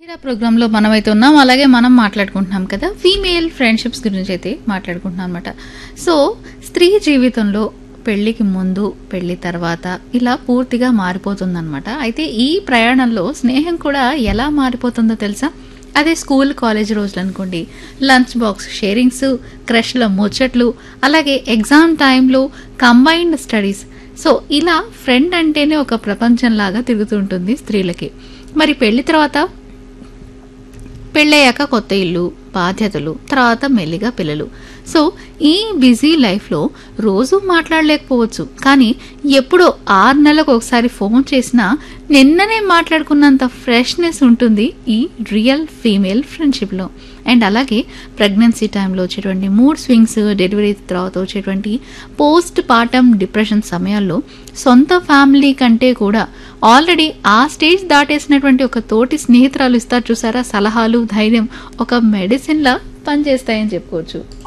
ఇలా ప్రోగ్రాంలో మనమైతే ఉన్నాం అలాగే మనం మాట్లాడుకుంటున్నాం కదా ఫీమేల్ ఫ్రెండ్షిప్స్ గురించి అయితే మాట్లాడుకుంటున్నాం అనమాట సో స్త్రీ జీవితంలో పెళ్లికి ముందు పెళ్లి తర్వాత ఇలా పూర్తిగా మారిపోతుందన్నమాట అయితే ఈ ప్రయాణంలో స్నేహం కూడా ఎలా మారిపోతుందో తెలుసా అదే స్కూల్ కాలేజ్ రోజులు అనుకోండి లంచ్ బాక్స్ షేరింగ్స్ క్రష్ల ముచ్చట్లు అలాగే ఎగ్జామ్ టైంలో కంబైన్డ్ స్టడీస్ సో ఇలా ఫ్రెండ్ అంటేనే ఒక ప్రపంచంలాగా తిరుగుతుంటుంది స్త్రీలకి మరి పెళ్లి తర్వాత పెళ్ళయ్యాక కొత్త ఇల్లు బాధ్యతలు తర్వాత మెల్లిగా పిల్లలు సో ఈ బిజీ లైఫ్లో రోజు మాట్లాడలేకపోవచ్చు కానీ ఎప్పుడో ఆరు నెలలకు ఒకసారి ఫోన్ చేసినా నిన్ననే మాట్లాడుకున్నంత ఫ్రెష్నెస్ ఉంటుంది ఈ రియల్ ఫీమేల్ ఫ్రెండ్షిప్లో అండ్ అలాగే ప్రెగ్నెన్సీ టైంలో వచ్చేటువంటి మూడ్ స్వింగ్స్ డెలివరీ తర్వాత వచ్చేటువంటి పోస్ట్ పార్టమ్ డిప్రెషన్ సమయాల్లో సొంత ఫ్యామిలీ కంటే కూడా ఆల్రెడీ ఆ స్టేజ్ దాటేసినటువంటి ఒక తోటి స్నేహితురాలు ఇస్తారు చూసారా సలహాలు ధైర్యం ఒక మెడిసిన్లా పనిచేస్తాయని చెప్పుకోవచ్చు